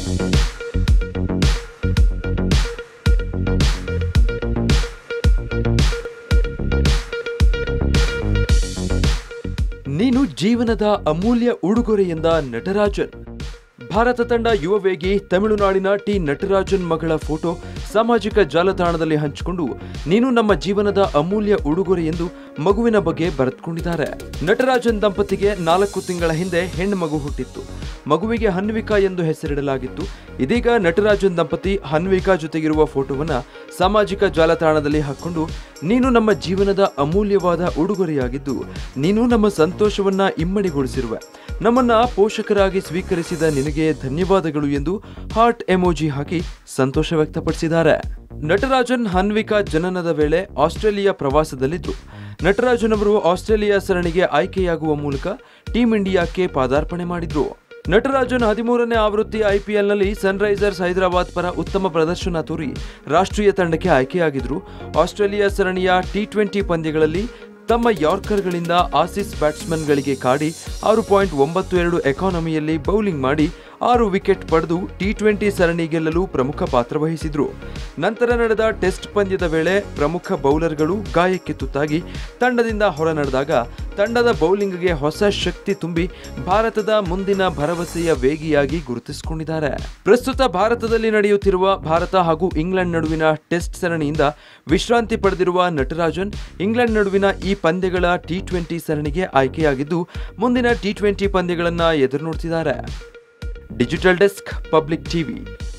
ನೀನು ಜೀವನದ ಅಮೂಲ್ಯ ಉಡುಗೊರೆ ಎಂದ ನಟರಾಜನ್ ಭಾರತ ತಂಡ ಯುವ ವೇಗಿ ತಮಿಳುನಾಡಿನ ಟಿ ನಟರಾಜನ್ ಮಗಳ ಫೋಟೋ ಸಾಮಾಜಿಕ ಜಾಲತಾಣದಲ್ಲಿ ಹಂಚಿಕೊಂಡು ನೀನು ನಮ್ಮ ಜೀವನದ ಅಮೂಲ್ಯ ಉಡುಗೊರೆ ಎಂದು ಮಗುವಿನ ಬಗ್ಗೆ ಬರೆದುಕೊಂಡಿದ್ದಾರೆ ನಟರಾಜನ್ ದಂಪತಿಗೆ ನಾಲ್ಕು ತಿಂಗಳ ಹಿಂದೆ ಹೆಣ್ಣು ಮಗು ಹುಟ್ಟಿತ್ತು ಮಗುವಿಗೆ ಹನ್ವಿಕಾ ಎಂದು ಹೆಸರಿಡಲಾಗಿತ್ತು ಇದೀಗ ನಟರಾಜನ್ ದಂಪತಿ ಹನ್ವಿಕಾ ಜೊತೆಗಿರುವ ಫೋಟೋವನ್ನ ಸಾಮಾಜಿಕ ಜಾಲತಾಣದಲ್ಲಿ ಹಾಕೊಂಡು ನೀನು ನಮ್ಮ ಜೀವನದ ಅಮೂಲ್ಯವಾದ ಉಡುಗೊರೆಯಾಗಿದ್ದು ನೀನು ನಮ್ಮ ಸಂತೋಷವನ್ನ ಇಮ್ಮಡಿಗೊಳಿಸಿರುವೆ ನಮ್ಮನ್ನ ಪೋಷಕರಾಗಿ ಸ್ವೀಕರಿಸಿದ ನಿನಗೆ ಧನ್ಯವಾದಗಳು ಎಂದು ಹಾರ್ಟ್ ಎಮೋಜಿ ಹಾಕಿ ಸಂತೋಷ ವ್ಯಕ್ತಪಡಿಸಿದ್ದಾರೆ ನಟರಾಜನ್ ಹನ್ವಿಕಾ ಜನನದ ವೇಳೆ ಆಸ್ಟ್ರೇಲಿಯಾ ಪ್ರವಾಸದಲ್ಲಿದ್ದು ನಟರಾಜನ್ ಅವರು ಆಸ್ಟ್ರೇಲಿಯಾ ಸರಣಿಗೆ ಆಯ್ಕೆಯಾಗುವ ಮೂಲಕ ಟೀಂ ಇಂಡಿಯಾಕ್ಕೆ ಪಾದಾರ್ಪಣೆ ಮಾಡಿದ್ರು ನಟರಾಜನ್ ಹದಿಮೂರನೇ ಆವೃತ್ತಿ ಐಪಿಎಲ್ನಲ್ಲಿ ಸನ್ರೈಸರ್ಸ್ ಹೈದರಾಬಾದ್ ಪರ ಉತ್ತಮ ಪ್ರದರ್ಶನ ತೋರಿ ರಾಷ್ಟ್ರೀಯ ತಂಡಕ್ಕೆ ಆಯ್ಕೆಯಾಗಿದ್ರು ಆಸ್ಟ್ರೇಲಿಯಾ ಸರಣಿಯ ಟಿ ಟ್ವೆಂಟಿ ಪಂದ್ಯಗಳಲ್ಲಿ ತಮ್ಮ ಯಾರ್ಕರ್ಗಳಿಂದ ಆಸೀಸ್ ಬ್ಯಾಟ್ಸ್ಮನ್ಗಳಿಗೆ ಕಾಡಿ ಆರು ಪಾಯಿಂಟ್ ಒಂಬತ್ತು ಎರಡು ಎಕಾನಮಿಯಲ್ಲಿ ಬೌಲಿಂಗ್ ಮಾಡಿ ಆರು ವಿಕೆಟ್ ಪಡೆದು ಟಿ ಟ್ವೆಂಟಿ ಸರಣಿ ಗೆಲ್ಲಲು ಪ್ರಮುಖ ಪಾತ್ರ ವಹಿಸಿದ್ರು ನಂತರ ನಡೆದ ಟೆಸ್ಟ್ ಪಂದ್ಯದ ವೇಳೆ ಪ್ರಮುಖ ಬೌಲರ್ಗಳು ಗಾಯಕ್ಕೆ ತುತ್ತಾಗಿ ತಂಡದಿಂದ ಹೊರ ನಡೆದಾಗ ತಂಡದ ಬೌಲಿಂಗ್ಗೆ ಹೊಸ ಶಕ್ತಿ ತುಂಬಿ ಭಾರತದ ಮುಂದಿನ ಭರವಸೆಯ ವೇಗಿಯಾಗಿ ಗುರುತಿಸಿಕೊಂಡಿದ್ದಾರೆ ಪ್ರಸ್ತುತ ಭಾರತದಲ್ಲಿ ನಡೆಯುತ್ತಿರುವ ಭಾರತ ಹಾಗೂ ಇಂಗ್ಲೆಂಡ್ ನಡುವಿನ ಟೆಸ್ಟ್ ಸರಣಿಯಿಂದ ವಿಶ್ರಾಂತಿ ಪಡೆದಿರುವ ನಟರಾಜನ್ ಇಂಗ್ಲೆಂಡ್ ನಡುವಿನ ಈ ಪಂದ್ಯಗಳ ಟಿ ಟ್ವೆಂಟಿ ಸರಣಿಗೆ ಆಯ್ಕೆಯಾಗಿದ್ದು ಮುಂದಿನ ಟಿ ಟ್ವೆಂಟಿ ಪಂದ್ಯಗಳನ್ನ ಎದುರು ನೋಡ್ತಿದ್ದಾರೆ ಡಿಜಿಟಲ್ ಡೆಸ್ಕ್ ಪಬ್ಲಿಕ್ ಟಿವಿ